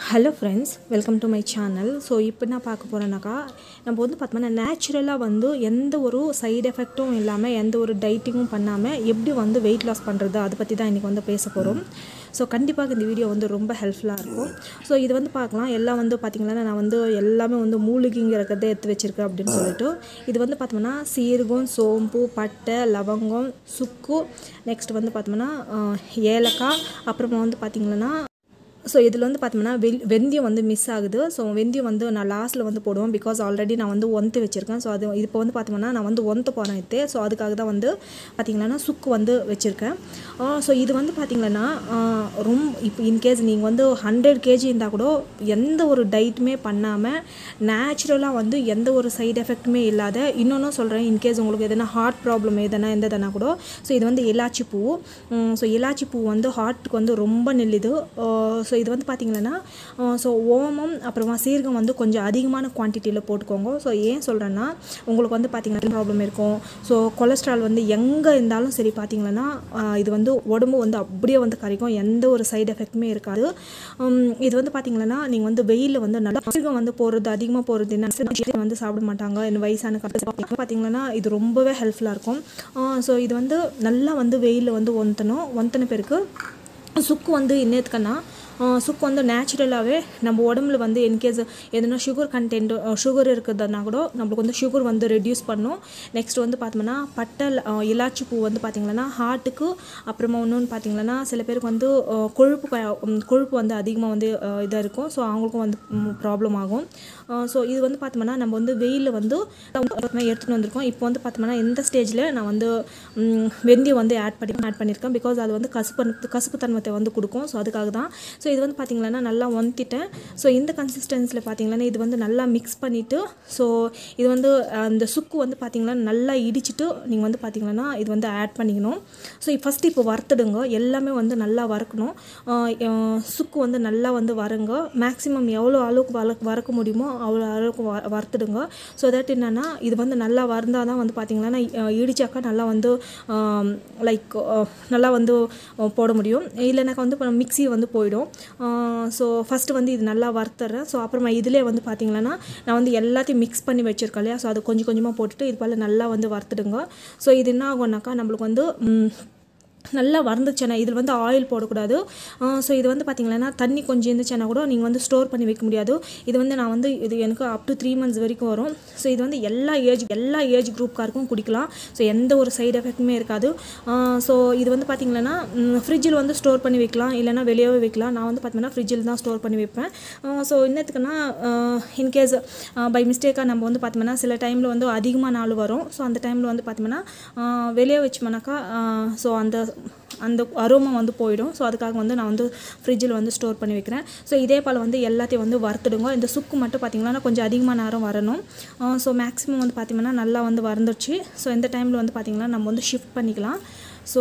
hello friends welcome to my channel so இப்போ என்ன பார்க்க போகிறேன்னாக்கா நம்ம வந்து பார்த்தோம்னா நேச்சுரலாக வந்து எந்த ஒரு சைடு எஃபெக்ட்டும் இல்லாமல் எந்த ஒரு டைட்டிங்கும் பண்ணாமல் எப்படி வந்து வெயிட் லாஸ் பண்ணுறது அதை பற்றி தான் இன்றைக்கி வந்து பேச போகிறோம் ஸோ கண்டிப்பாக இந்த வீடியோ வந்து ரொம்ப ஹெல்ப்ஃபுல்லாக இருக்கும் ஸோ இது வந்து பார்க்கலாம் எல்லாம் வந்து பார்த்திங்கன்னா நான் வந்து எல்லாமே வந்து மூலிகைங்க இருக்கிறத எடுத்து வச்சுருக்கேன் அப்படின்னு சொல்லிட்டு இது வந்து பார்த்தோம்னா சீரகம் சோம்பு பட்டை லவங்கம் சுக்கு நெக்ஸ்ட் வந்து பார்த்தோம்னா அஹ், ஏலக்காய் அப்புறமா வந்து பார்த்திங்கன்னா ஸோ இதில் வந்து பார்த்தோம்னா வெள் வெந்தயம் வந்து மிஸ் ஆகுது ஸோ வெந்தயம் வந்து நான் லாஸ்ட்டில் வந்து போடுவேன் பிகாஸ் ஆல்ரெடி நான் வந்து ஒந்து வச்சுருக்கேன் ஸோ அது இப்போ வந்து பார்த்தோம்னா நான் வந்து ஒந்து போகிறேன் இது ஸோ அதுக்காக தான் வந்து பார்த்திங்கன்னா சுக்கு வந்து வச்சுருக்கேன் ஸோ இது வந்து பார்த்திங்கன்னா ரொம்ப இப்போ இன்கேஸ் நீங்கள் வந்து ஹண்ட்ரட் கேஜி இருந்தால் கூட எந்த ஒரு டயட்டுமே பண்ணாமல் நேச்சுரலாக வந்து எந்த ஒரு சைடு எஃபெக்ட்டுமே இல்லாத இன்னொன்றும் சொல்கிறேன் இன்கேஸ் உங்களுக்கு எதனா ஹார்ட் ப்ராப்ளம் எதனா எந்ததுனா கூட ஸோ இது வந்து இலாச்சி பூ ஸோ இலாச்சி பூ வந்து ஹார்ட்டுக்கு வந்து ரொம்ப நெல்லுது ஸோ இது வந்து பார்த்திங்கன்னா ஸோ ஓமம் அப்புறமா சீரகம் வந்து கொஞ்சம் அதிகமான குவான்டிட்டியில் போட்டுக்கோங்க ஸோ ஏன் சொல்கிறேன்னா உங்களுக்கு வந்து பார்த்திங்கன்னா ப்ராப்ளம் இருக்கும் ஸோ கொலஸ்ட்ரால் வந்து எங்கே இருந்தாலும் சரி பார்த்திங்கன்னா இது வந்து உடம்பு வந்து அப்படியே வந்து கரைக்கும் எந்த ஒரு சைடு எஃபெக்ட்டுமே இருக்காது உம், இது வந்து பார்த்திங்கன்னா நீங்கள் வந்து வெயிலில் வந்து நல்லா சீரகம் வந்து போடுறது அதிகமாக போடுறது என்ன வந்து சாப்பிட மாட்டாங்க இந்த வயசான கட்டத்தில் பார்த்தீங்கன்னா இது ரொம்பவே ஹெல்ப்ஃபுல்லாக இருக்கும் ஸோ இது வந்து நல்லா வந்து வெயிலில் வந்து ஒந்தணும் ஒந்தன பிறகு சுக்கு வந்து என்னத்துக்குன்னா சுக்கு வந்து நேச்சுரலாகவே நம்ம உடம்புல வந்து இன்கேஸ் எதுனா சுகர் கண்டென்ட் சுகர் இருக்குதுன்னா கூட நம்மளுக்கு வந்து சுகர் வந்து ரெடியூஸ் பண்ணும் நெக்ஸ்ட் வந்து பார்த்தோம்னா பட்டை அஹ், இலாச்சி பூ வந்து பார்த்திங்கன்னா ஹார்ட்டுக்கு அப்புறமா இன்னொன்று பார்த்திங்கன்னா சில பேருக்கு வந்து அஹ், கொழுப்பு க- உம், கொழுப்பு வந்து அதிகமாக வந்து இதாக இருக்கும் ஸோ அவங்களுக்கும் வந்து ப்ராப்ளம் ஆகும் ஸோ இது வந்து பார்த்தோம்னா நம்ம வந்து வெயிலில் வந்து எடுத்துகிட்டு வந்திருக்கோம் இப்போ வந்து பார்த்தோம்னா இந்த ஸ்டேஜில் நான் வந்து ம், வெந்தயம் வந்து ஆட் பண்ணி ஆட் பண்ணியிருக்கேன் பிகாஸ் அது வந்து கசுப்பு கசுப்பு தன்மத்தை வந்து கொடுக்கும் ஸோ அதுக்காக தான் ஸோ இது வந்து பார்த்திங்கன்னா நல்லா ஒந்திட்டேன் ஸோ இந்த கன்சிஸ்டன்சியில் பார்த்தீங்கன்னா இது வந்து நல்லா மிக்ஸ் பண்ணிவிட்டு ஸோ இது வந்து அந்த சுக்கு வந்து பார்த்திங்கன்னா நல்லா இடிச்சிட்டு நீங்கள் வந்து பார்த்திங்கன்னா இது வந்து ஆட் பண்ணிக்கணும் ஸோ ஃபஸ்ட்டு இப்போ வறுத்துடுங்க எல்லாமே வந்து நல்லா வறுக்கணும் ஆஹ் ஆஹ் சுக்கு வந்து நல்லா வந்து வறுங்க மேக்ஸிமம் எவ்வளோ அளவுக்கு வள வறுக்க முடியுமோ அவ்வளோ அளவுக்கு வ வறுத்துடுங்க ஸோ தட் என்னென்னா இது வந்து நல்லா வறுந்தால் தான் வந்து பார்த்திங்கன்னா ஆஹ் இடிச்சாக்கா நல்லா வந்து லைக் நல்லா வந்து ஆஹ் போட முடியும் இல்லைனாக்கா வந்து இப்போ மிக்ஸி வந்து போயிடும் ஸோ ஃபஸ்ட்டு வந்து இது நல்லா வறுத்துறேன் ஸோ அப்புறமா இதிலே வந்து பார்த்திங்கன்னா நான் வந்து எல்லாத்தையும் மிக்ஸ் பண்ணி வச்சுருக்கேன் இல்லையா ஸோ அது கொஞ்சம் கொஞ்சமாக போட்டுட்டு இது போல் நல்லா வந்து வறுத்துடுங்க ஸோ இது என்ன ஆகும்னாக்கா நம்மளுக்கு வந்து ம், நல்லா வறந்துச்சுன்னா இதில் வந்து ஆயில் போடக்கூடாது ஸோ இது வந்து பார்த்திங்கன்னா தண்ணி கொஞ்சம் இருந்துச்சுன்னா கூட நீங்கள் வந்து ஸ்டோர் பண்ணி வைக்க முடியாது இது வந்து நான் வந்து இது எனக்கு அப் டு த்ரீ மந்த்ஸ் வரைக்கும் வரும் ஸோ இது வந்து எல்லா ஏஜ் எல்லா ஏஜ் குரூப்காருக்கும் குடிக்கலாம் ஸோ எந்த ஒரு சைடு எஃபெக்ட்டுமே இருக்காது ஸோ இது வந்து பார்த்திங்கன்னா ஃப்ரிட்ஜில் வந்து ஸ்டோர் பண்ணி வைக்கலாம் இல்லைனா வெளியவே வைக்கலாம் நான் வந்து பார்த்தீங்கன்னா ஃப்ரிட்ஜில் தான் ஸ்டோர் பண்ணி வைப்பேன் ஸோ என்னத்துக்குன்னா இன்கேஸ் பை மிஸ்டேக்காக நம்ம வந்து பார்த்தோம்னா சில டைமில் வந்து அதிகமாக நாள் வரும் ஸோ அந்த டைமில் வந்து பார்த்தோம்னா வெளியே வச்சோம்னாக்கா ஸோ அந்த அந்த அரோமா வந்து போயிடும் ஸோ அதுக்காக வந்து நான் வந்து ஃப்ரிட்ஜில் வந்து ஸ்டோர் பண்ணி வைக்கிறேன் ஸோ இதே போல் வந்து எல்லாத்தையும் வந்து வறுத்துடுங்க இந்த சுக்கு மட்டும் பார்த்திங்கன்னா கொஞ்சம் அதிகமாக நேரம் வரணும் ஸோ மேக்ஸிமம் வந்து பார்த்திங்கன்னா நல்லா வந்து வறந்துடுச்சு ஸோ இந்த டைமில் வந்து பார்த்திங்கன்னா நம்ம வந்து ஷிஃப்ட் பண்ணிக்கலாம் ஸோ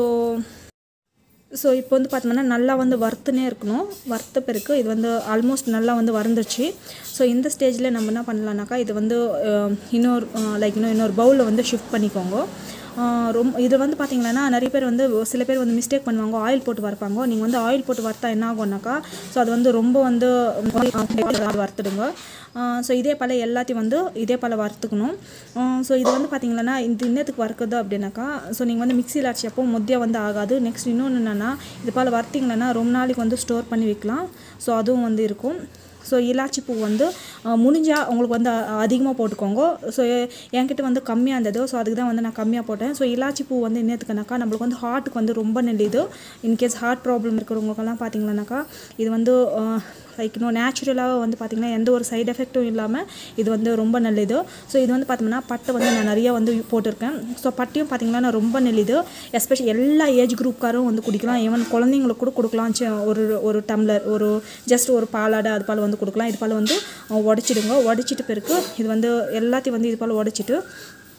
ஸோ இப்போ வந்து பார்த்தோம்னா நல்லா வந்து வறுத்துனே இருக்கணும் வறுத்த பிறகு இது வந்து ஆல்மோஸ்ட் நல்லா வந்து வறந்துருச்சு ஸோ இந்த ஸ்டேஜில் நம்ம என்ன பண்ணலாம்னாக்கா இது வந்து அஹ், இன்னொரு லைக் இன்னும் இன்னொரு பவுலில் வந்து ஷிஃப்ட் பண்ணிக்கோங்க அஹ், ரொம்ப இது வந்து பார்த்தீங்கன்னா நிறைய பேர் வந்து சில பேர் வந்து மிஸ்டேக் பண்ணுவாங்க ஆயில் போட்டு வறுப்பாங்க நீங்கள் வந்து ஆயில் போட்டு வறுத்தா என்ன ஆகும்னாக்கா ஸோ அது வந்து ரொம்ப வந்து வறுத்துடுங்க ஸோ இதே போல் எல்லாத்தையும் வந்து இதே போல் வறுத்துக்கணும் ஸோ இது வந்து பார்த்தீங்கன்னா இந்த இன்னத்துக்கு வறுக்குது அப்படின்னாக்கா ஸோ நீங்கள் வந்து மிக்சியில் அரைச்சப்போ முத்தியாக வந்து ஆகாது நெக்ஸ்ட் இன்னொன்று என்னென்னா இது போல் வறுத்திங்கன்னா ரொம்ப நாளைக்கு வந்து ஸ்டோர் பண்ணி வைக்கலாம் ஸோ அதுவும் வந்து இருக்கும் ஸோ இலாச்சி பூ வந்து முடிஞ்சால் உங்களுக்கு வந்து அதிகமாக போட்டுக்கோங்க ஸோ என்கிட்ட வந்து கம்மியாக இருந்தது ஸோ அதுக்கு தான் வந்து நான் கம்மியாக போட்டேன் ஸோ இலாச்சி பூ வந்து என்னத்துக்குனாக்கா நம்மளுக்கு வந்து ஹார்ட்டுக்கு வந்து ரொம்ப நல்லது இன்கேஸ் ஹார்ட் ப்ராப்ளம் இருக்கிறவங்களுக்கெல்லாம் பார்த்தீங்கன்னாக்கா இது வந்து லைக் இன்னும் நேச்சுரலாக வந்து பார்த்திங்கன்னா எந்த ஒரு சைடு எஃபெக்ட்டும் இல்லாமல் இது வந்து ரொம்ப நல்லது ஸோ இது வந்து பார்த்தோம்னா பட்டை வந்து நான் நிறைய வந்து போட்டிருக்கேன் ஸோ பட்டையும் பார்த்திங்கன்னா ரொம்ப நல்லது எஸ்பெஷலி எல்லா ஏஜ் குரூப்காரும் வந்து குடிக்கலாம் ஈவன் குழந்தைங்களுக்கு கூட கொடுக்கலாம் சி- ஒரு ஒரு டம்ளர் ஒரு ஜஸ்ட் ஒரு பாலாடை அது போல் வந்து கொடுக்கலாம் இது போல் வந்து உடச்சிடுங்க உடச்சிட்டு பிறகு இது வந்து எல்லாத்தையும் வந்து இது போல் உடச்சிட்டு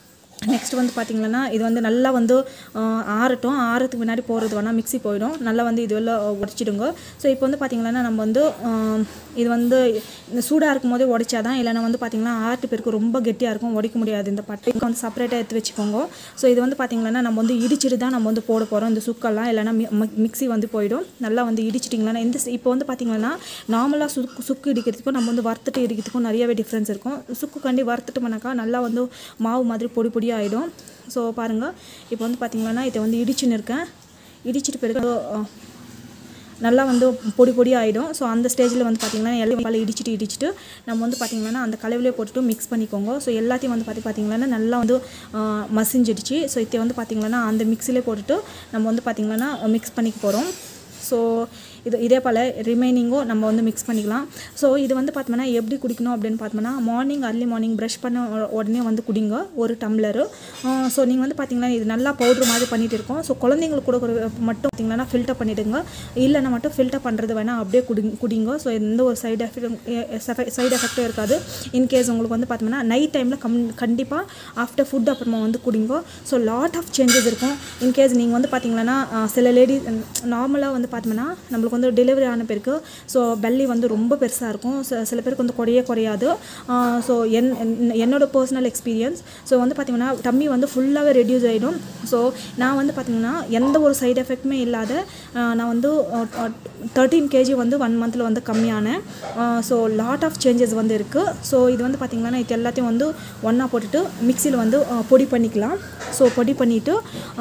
நெக்ஸ்ட் வந்து பார்த்திங்கன்னா இது வந்து நல்லா வந்து ஆஹ், ஆறட்டும் ஆறதுக்கு முன்னாடி போகிறது வேணால் மிக்ஸி போயிடும் நல்லா வந்து இது எல்லாம் உடச்சிடுங்க ஸோ இப்போ வந்து பார்த்திங்கன்னா நம்ம வந்து ஆஹ், இது வந்து இந்த சூடாக இருக்கும் போதே உடைச்சாதான் இல்லைன்னா வந்து பார்த்திங்கன்னா ஆட்டு பேருக்கு ரொம்ப கெட்டியாக இருக்கும் உடைக்க முடியாது இந்த பட்டை இதுக்கு வந்து செப்பரேட்டாக எடுத்து வச்சுக்கோங்க ஸோ இது வந்து பார்த்திங்கன்னா நம்ம வந்து இடிச்சிட்டு தான் நம்ம வந்து போட போகிறோம் இந்த சுக்கெல்லாம் இல்லைன்னா மி- மி- மிக்ஸி வந்து போயிடும் நல்லா வந்து இடிச்சிட்டிங்கன்னா இந்த இப்போ வந்து பார்த்திங்கன்னா நார்மலாக சுக்கு சுக்கு இடிக்கிறதுக்கும் நம்ம வந்து வறுத்துட்டு இடிக்கிறதுக்கும் நிறையவே டிஃப்ரென்ஸ் இருக்கும் சுக்கு கண்டி வறுத்துட்டோம்னாக்கா நல்லா வந்து மாவு மாதிரி பொடி பொடியாக ஆகிடும் ஸோ பாருங்கள் இப்போ வந்து பார்த்திங்கன்னா இதை வந்து இடிச்சுன்னு இருக்கேன் இடிச்சிட்டு பிறகு அஹ், நல்லா வந்து பொடி பொடி ஆகிடும் ஸோ அந்த ஸ்டேஜில் வந்து பார்த்திங்கன்னா எல்லாம் பல இடிச்சிட்டு இடிச்சிட்டு நம்ம வந்து பார்த்திங்கன்னா அந்த கலவிலே போட்டுட்டு மிக்ஸ் பண்ணிக்கோங்க ஸோ எல்லாத்தையும் வந்து பார்த்து பார்த்திங்கன்னா நல்லா வந்து ஆஹ், மசிஞ்சிடுச்சு ஸோ இதை வந்து பார்த்திங்கன்னா அந்த மிக்ஸிலே போட்டுட்டு நம்ம வந்து பார்த்திங்கன்னா மிக்ஸ் பண்ணிக்க போகிறோம் ஸோ இது இதே போல் ரிமைனிங்கும் நம்ம வந்து மிக்ஸ் பண்ணிக்கலாம் ஸோ இது வந்து பார்த்தோம்னா எப்படி குடிக்கணும் அப்படின்னு பார்த்தோம்னா மார்னிங் அர்லி மார்னிங் ப்ரஷ் பண்ண உ- உடனே வந்து குடிங்க ஒரு டம்ளரு ஸோ நீங்கள் வந்து பார்த்தீங்கன்னா இது நல்லா பவுட்ரு மாதிரி பண்ணிட்டு இருக்கோம் ஸோ குழந்தைங்களுக்கு கூட ஒரு மட்டும் பார்த்தீங்கன்னா ஃபில்டர் பண்ணிவிடுங்க இல்லைன்னா மட்டும் ஃபில்டர் பண்ணுறது வேணால் அப்படியே குடி குடிங்க ஸோ எந்த ஒரு சைடு எஃபெக்ட் சைடு எஃபெக்ட்டும் இருக்காது இன்கேஸ் உங்களுக்கு வந்து பார்த்தோம்னா நைட் டைமில் கம் கண்டிப்பாக ஆஃப்டர் ஃபுட் அப்புறமா வந்து குடிங்க ஸோ லாட் ஆஃப் சேஞ்சஸ் இருக்கும் இன்கேஸ் நீங்கள் வந்து பார்த்தீங்கன்னா அஹ், சில லேடி நார்மலாக வந்து பார்த்தோம்னா நம்மளுக்கு வந்து டெலிவரி ஆன பேருக்கு ஸோ பெல்லி வந்து ரொம்ப பெருசாக இருக்கும் சில சில பேருக்கு வந்து குறைய குறையாது ஸோ என் என்- என்னோட பர்சனல் எக்ஸ்பீரியன்ஸ் ஸோ வந்து பார்த்தீங்கன்னா டம்மி வந்து ஃபுல்லாகவே ரெடியூஸ் ஆகிடும் ஸோ நான் வந்து பார்த்தீங்கன்னா எந்த ஒரு சைடு எஃபெக்ட்டுமே இல்லாத அஹ், நான் வந்து தேர்ட்டீன் கேஜி வந்து ஒன் மந்தில் வந்து கம்மியானேன் ஸோ லாட் ஆஃப் சேஞ்சஸ் வந்து இருக்குது ஸோ இது வந்து பார்த்திங்கன்னா இது எல்லாத்தையும் வந்து ஒன்றா போட்டுட்டு மிக்சியில் வந்து அஹ், பொடி பண்ணிக்கலாம் ஸோ பொடி பண்ணிவிட்டு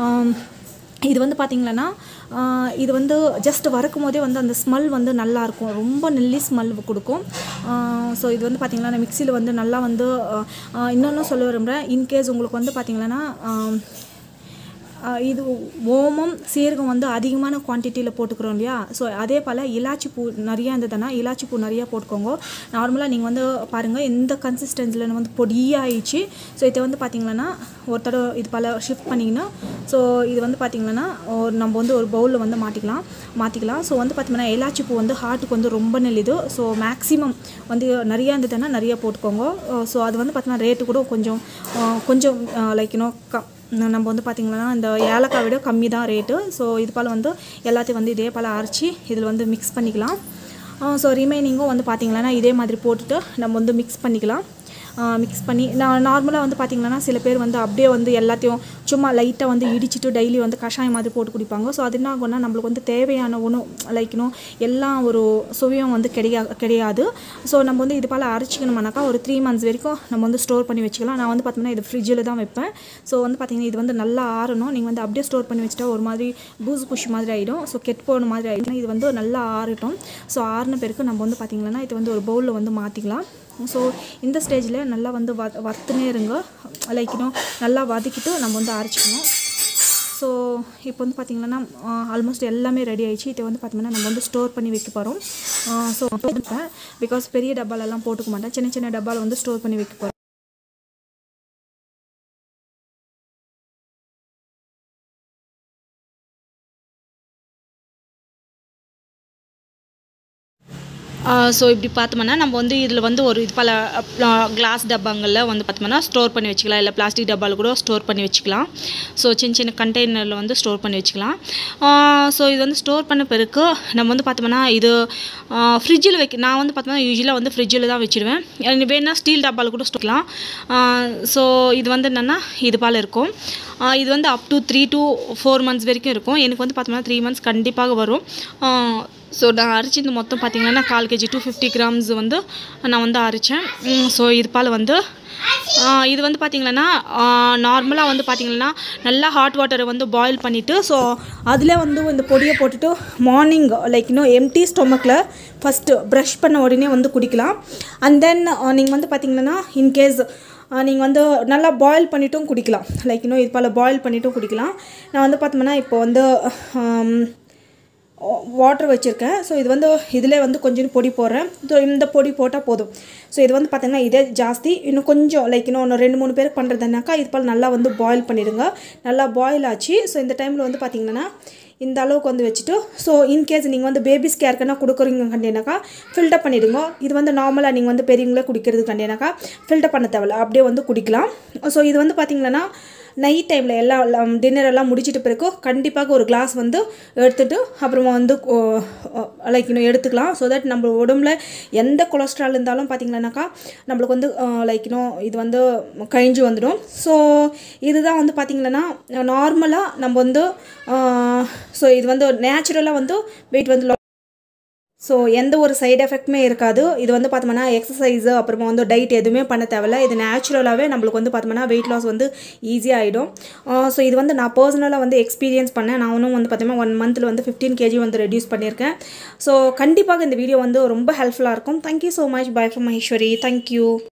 இது வந்து பார்த்திங்கன்னா இது வந்து ஜஸ்ட் வறுக்கும் போதே வந்து அந்த ஸ்மெல் வந்து நல்லாயிருக்கும் ரொம்ப நெல்லி ஸ்மெல் கொடுக்கும் ஸோ இது வந்து பார்த்திங்கன்னா மிக்சியில் வந்து நல்லா வந்து இன்னொன்று சொல்ல விரும்புகிறேன் இன்கேஸ் உங்களுக்கு வந்து பார்த்திங்கன்னா ஆஹ் இது ஓமம் சீரகம் வந்து அதிகமான குவான்டிட்டியில் போட்டுக்கிறோம் இல்லையா ஸோ அதே போல் இலாச்சி பூ நிறையா இருந்ததுன்னா இலாச்சி பூ நிறையா போட்டுக்கோங்க நார்மலாக நீங்கள் வந்து பாருங்கள் இந்த கன்சிஸ்டன்சியில் வந்து பொடியாயிடுச்சு ஸோ இதை வந்து பார்த்தீங்கன்னா ஒரு தடவை இது பல ஷிஃப்ட் பண்ணிங்கன்னா ஸோ இது வந்து பார்த்தீங்கன்னா ஒரு நம்ம வந்து ஒரு பவுலில் வந்து மாட்டிக்கலாம் மாற்றிக்கலாம் ஸோ வந்து பார்த்தீங்கன்னா இலாச்சி பூ வந்து ஹார்ட்டுக்கு வந்து ரொம்ப நல்லது ஸோ மேக்ஸிமம் வந்து நிறையா இருந்ததுன்னா நிறையா போட்டுக்கோங்க ஸோ அது வந்து பார்த்தீங்கன்னா ரேட்டு கூட கொஞ்சம் ஆஹ் கொஞ்சம் லைக் யூனோ க நம்ம வந்து பார்த்திங்கன்னா இந்த ஏலக்காய் விட கம்மி தான் ரேட்டு ஸோ இது போல் வந்து எல்லாத்தையும் வந்து இதே போல் அரைச்சி இதில் வந்து மிக்ஸ் பண்ணிக்கலாம் ஸோ ரிமைனிங்கும் வந்து பார்த்திங்கன்னா இதே மாதிரி போட்டுட்டு நம்ம வந்து மிக்ஸ் பண்ணிக்கலாம் மிக்ஸ் பண்ணி நான் நார்மலாக வந்து பார்த்திங்கன்னா சில பேர் வந்து அப்படியே வந்து எல்லாத்தையும் சும்மா லைட்டாக வந்து இடிச்சிட்டு டெய்லி வந்து கஷாயம் மாதிரி போட்டு குடிப்பாங்க ஸோ அது என்ன ஆகும்னா நம்மளுக்கு வந்து தேவையான உணவு லைக் இன்னும் எல்லா ஒரு சுவையும் வந்து கிடையா கிடையாது ஸோ நம்ம வந்து இது போல் அரைச்சிக்கணுமானாக்கா ஒரு த்ரீ மந்த்ஸ் வரைக்கும் நம்ம வந்து ஸ்டோர் பண்ணி வச்சுக்கலாம் நான் வந்து பார்த்தோம்னா இது ஃப்ரிட்ஜில் தான் வைப்பேன் ஸோ வந்து பார்த்திங்கன்னா இது வந்து நல்லா ஆறணும் நீங்கள் வந்து அப்படியே ஸ்டோர் பண்ணி வச்சுட்டா ஒரு மாதிரி பூஸ் புஷ் மாதிரி ஆகிடும் ஸோ கெட் போன மாதிரி ஆகிடும் இது வந்து நல்லா ஆறட்டும் ஸோ ஆறின பிறகு நம்ம வந்து பார்த்திங்கன்னா இது வந்து ஒரு பவுலில் வந்து மாற்றிக்கலாம் ஸோ இந்த ஸ்டேஜில் நல்லா வந்து வ வறுத்துனே இருங்க லைக் இன்னும் நல்லா வதக்கிட்டு நம்ம வந்து அரைச்சிக்கணும் ஸோ இப்போ வந்து பார்த்திங்கன்னா ஆல்மோஸ்ட் எல்லாமே ரெடி ஆயிடுச்சு இதை வந்து பார்த்திங்கன்னா நம்ம வந்து ஸ்டோர் பண்ணி வைக்க போகிறோம் ஸோ பிகாஸ் பெரிய டப்பாலெல்லாம் போட்டுக்க மாட்டேன் சின்ன சின்ன டப்பாவில் வந்து ஸ்டோர் பண்ணி வைக்க போகிறோம் ஸோ இப்படி பார்த்தோம்னா நம்ம வந்து இதில் வந்து ஒரு இது பல கிளாஸ் டப்பாங்களில் வந்து பார்த்தோம்னா ஸ்டோர் பண்ணி வச்சுக்கலாம் இல்லை பிளாஸ்டிக் டப்பாவில் கூட ஸ்டோர் பண்ணி வச்சுக்கலாம் ஸோ சின்ன சின்ன கண்டெய்னரில் வந்து ஸ்டோர் பண்ணி வச்சுக்கலாம் ஸோ இது வந்து ஸ்டோர் பண்ண பிறகு நம்ம வந்து பார்த்தோம்னா இது ஃப்ரிட்ஜில் வைக்க நான் வந்து பார்த்தோம்னா யூஸ்வலாக வந்து ஃப்ரிட்ஜில் தான் வச்சுருவேன் எனக்கு வேணால் ஸ்டீல் டப்பாவில் கூட ஸ்டோர்க்கலாம் ஸோ இது வந்து என்னென்னா இது போல் இருக்கும் ஆஹ் இது வந்து up to three to four months வரைக்கும் இருக்கும் எனக்கு வந்து பார்த்தோம்னா த்ரீ மந்த்ஸ் கண்டிப்பாக வரும் ஸோ நான் அரைச்சது மொத்தம் பார்த்தீங்கன்னா கால் கேஜி டூ ஃபிஃப்டி கிராம்ஸ் வந்து நான் வந்து அரைச்சேன் ஸோ இது போல் வந்து ஆஹ் இது வந்து பார்த்திங்கன்னா நார்மலாக வந்து பார்த்திங்கன்னா நல்லா ஹாட் வாட்டரை வந்து பாயில் பண்ணிவிட்டு ஸோ அதில் வந்து இந்த பொடியை போட்டுட்டு மார்னிங் லைக் இன்னும் எம்டி ஸ்டொமக்கில் ஃபஸ்ட்டு ப்ரஷ் பண்ண உடனே வந்து குடிக்கலாம் அண்ட் தென் நீங்கள் வந்து பார்த்தீங்கன்னா இன்கேஸ் நீங்கள் வந்து நல்லா பாயில் பண்ணிட்டும் குடிக்கலாம் லைக் இன்னும் இது போல் பாயில் பண்ணிட்டும் குடிக்கலாம் நான் வந்து பார்த்தோம்னா இப்போ வந்து வாட்டர் வச்சுருக்கேன் ஸோ இது வந்து இதிலே வந்து கொஞ்சம் பொடி போடுறேன் ஸோ இந்த பொடி போட்டால் போதும் ஸோ இது வந்து பார்த்திங்கன்னா இதே ஜாஸ்தி இன்னும் கொஞ்சம் லைக் இன்னும் ஒன்று ரெண்டு மூணு பேருக்கு பண்ணுறதுனாக்கா இது போல் நல்லா வந்து பாயில் பண்ணிடுங்க நல்லா பாயில் ஆச்சு ஸோ இந்த டைமில் வந்து பார்த்திங்கன்னா இந்த அளவுக்கு வந்து வச்சுட்டு ஸோ இன்கேஸ் நீங்கள் வந்து பேபிஸ் கேர்க்குன்னா கொடுக்குறீங்க கண்டினாக்கா ஃபில்டர் பண்ணிவிடுங்க இது வந்து நார்மலாக நீங்கள் வந்து பெரியவங்களே குடிக்கிறது கண்டினாக்கா ஃபில்டர் பண்ண தேவையில்ல அப்படியே வந்து குடிக்கலாம் ஸோ இது வந்து பார்த்திங்கன்னா நைட் டைமில் எல்லாம் டின்னர் எல்லாம் முடிச்சிட்ட பிறகு கண்டிப்பாக ஒரு கிளாஸ் வந்து எடுத்துட்டு அப்புறமா வந்து லைக் இன்னும் எடுத்துக்கலாம் ஸோ தட் நம்ம உடம்புல எந்த கொலஸ்ட்ரால் இருந்தாலும் பார்த்திங்கன்னாக்கா நம்மளுக்கு வந்து லைக் இன்னும் இது வந்து கழிஞ்சு வந்துடும் ஸோ இதுதான் வந்து பார்த்திங்கன்னா நார்மலாக நம்ம வந்து ஸோ இது வந்து நேச்சுரலாக வந்து வெயிட் வந்து ஸோ எந்த ஒரு சைடு எஃபெக்ட்டுமே இருக்காது இது வந்து பார்த்தோம்னா எக்ஸசைஸு அப்புறமா வந்து டயட் எதுவுமே பண்ண தேவையில்ல இது நேச்சுரலாகவே நம்மளுக்கு வந்து பார்த்தோம்னா வெயிட் லாஸ் வந்து ஈஸியாக ஆகிடும் ஸோ இது வந்து நான் பர்சனலாக வந்து எக்ஸ்பீரியன்ஸ் பண்ணேன் நானும் வந்து பார்த்தோம்னா ஒன் மந்தில் வந்து ஃபிஃப்டீன் கேஜி வந்து ரெடியூஸ் பண்ணியிருக்கேன் ஸோ கண்டிப்பாக இந்த வீடியோ வந்து ரொம்ப ஹெல்ப்ஃபுல்லாக இருக்கும் thank you so much bye from Maheshwari thank you